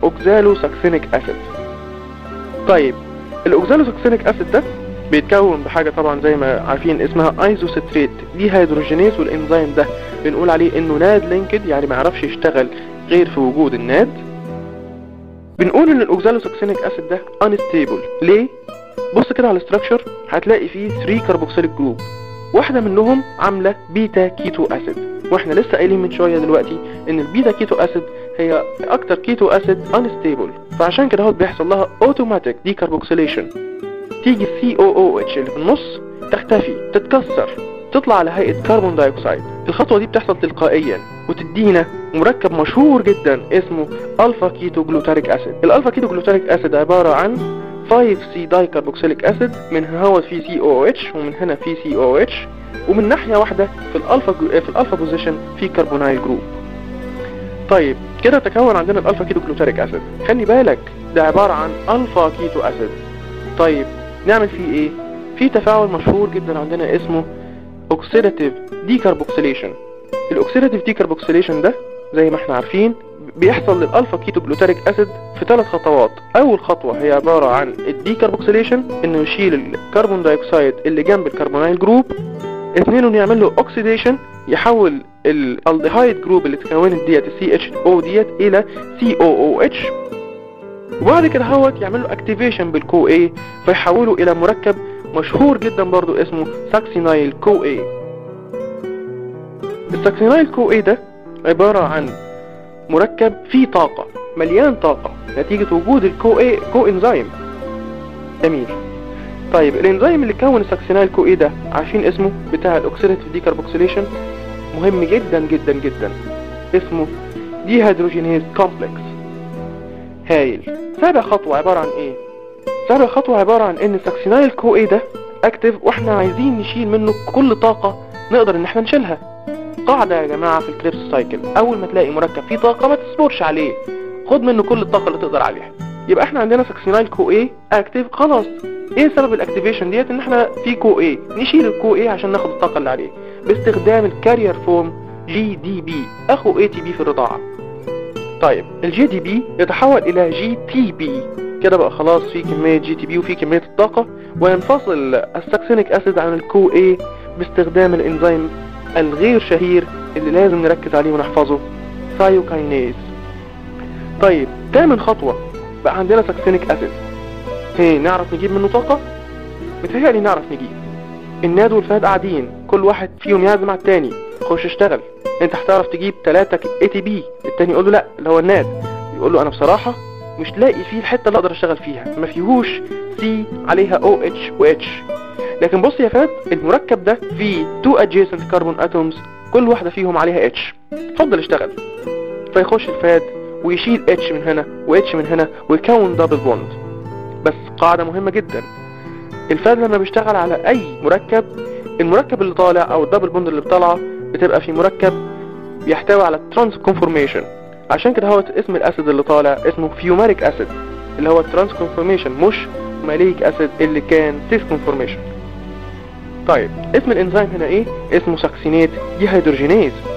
اوكزالو ساكسينيك اسيد طيب الاوكزالو ساكسينيك اسيد ده بيتكون بحاجة طبعا زي ما عارفين اسمها ايزوستريت دي هيدروجينيز والانزيم ده بنقول عليه انه ناد لينكد يعني ما يعرفش يشتغل غير في وجود الناد بنقول ان الاوكزالوساكسينيك اسيد ده انستيبل ليه بص كده على الاستراكشر هتلاقي فيه 3 كربوكسيليك جروب واحده منهم عامله بيتا كيتو اسيد واحنا لسه قايلين من شويه دلوقتي ان البيتا كيتو اسيد هي اكتر كيتو اسيد انستيبل فعشان كده هو بيحصل لها اوتوماتيك دي كربوكسيليشن تيجي السي او او اتش اللي في النص تختفي تتكسر تطلع على هيئه كربون دايوكسيد الخطوه دي بتحصل تلقائيا وتدينا مركب مشهور جدا اسمه الفا كيتو جلوتاريك اسيد الالفا كيتو جلوتاريك اسيد عباره عن 5 سي داي كربوكسيليك اسيد من هنا هو في سي او اتش ومن هنا في سي او اتش ومن ناحيه واحده في الالفا في الالفا بوزيشن في كربونايل جروب طيب كده تكون عندنا الالفا كيتو جلوتاريك اسيد خلي بالك ده عباره عن الفا كيتو اسيد طيب نعمل فيه ايه في تفاعل مشهور جدا عندنا اسمه اوكسيداتيف ديكربوكسيليشن الاوكسيداتيف ديكربوكسيليشن ده زي ما احنا عارفين بيحصل للالفا كيتو جلوتاريك اسيد في ثلاث خطوات اول خطوه هي عباره عن الديكربوكسيليشن انه يشيل الكربون دايوكسيد اللي جنب الكربونايل جروب اثنين انه يعمل له اوكسيديشن يحول الالديهايد جروب اللي اتكونت ديت السي اتش او ديت الى سي او او اتش وبعد كده هوت يعمل له اكتيفيشن بالكو اي فيحوله الى مركب مشهور جدا برضو اسمه ساكسينايل كو اي الساكسينايل كو اي ده عبارة عن مركب فيه طاقة مليان طاقة نتيجة وجود الكو اي كو انزيم جميل طيب الانزيم اللي كون الساكسينايل كو اي ده عارفين اسمه بتاع الاوكسيداتيف ديكربوكسيليشن مهم جدا جدا جدا اسمه دي هيدروجينيز كومبلكس هايل سابع خطوة عبارة عن ايه سابع خطوة عبارة عن ان الساكسينايل كو اي ده اكتف واحنا عايزين نشيل منه كل طاقة نقدر ان احنا نشيلها قاعدة يا جماعة في الكريبس سايكل اول ما تلاقي مركب فيه طاقة ما تصبرش عليه خد منه كل الطاقة اللي تقدر عليها يبقى احنا عندنا ساكسينايل كو اي اكتف خلاص ايه سبب الاكتيفيشن ديت ان احنا في كو اي نشيل الكو اي عشان ناخد الطاقة اللي عليه باستخدام الكارير فورم جي دي بي اخو اي تي بي في الرضاعة طيب الجي دي بي يتحول الى جي تي بي كده بقى خلاص في كمية جي تي بي وفي كمية الطاقة وينفصل الساكسينيك اسيد عن الكو اي باستخدام الانزيم الغير شهير اللي لازم نركز عليه ونحفظه ثايوكاينيز طيب تامن خطوة بقى عندنا ساكسينيك اسيد هي نعرف نجيب منه طاقة متهيألي نعرف نجيب الناد والفهد قاعدين كل واحد فيهم يعزم على التاني خش اشتغل انت هتعرف تجيب تلاتة اي تي بي التاني يقول له لا اللي هو الناد يقول له انا بصراحة مش لاقي فيه الحتة اللي اقدر اشتغل فيها ما فيهوش سي عليها او اتش و اتش لكن بص يا فهد المركب ده فيه تو adjacent كربون اتومز كل واحدة فيهم عليها اتش اتفضل اشتغل فيخش الفاد ويشيل اتش من هنا واتش من هنا ويكون دبل بوند بس قاعدة مهمة جدا الفاد لما بيشتغل على اي مركب المركب اللي طالع او الدبل بوند اللي طالعه بتبقى في مركب بيحتوي على ترانس كونفورميشن عشان كده هو اسم الاسيد اللي طالع اسمه فيوماريك اسيد اللي هو ترانس كونفورميشن مش ماليك اسيد اللي كان سيس كونفورميشن طيب اسم الانزيم هنا ايه اسمه ساكسينيت دي هيدروجينيز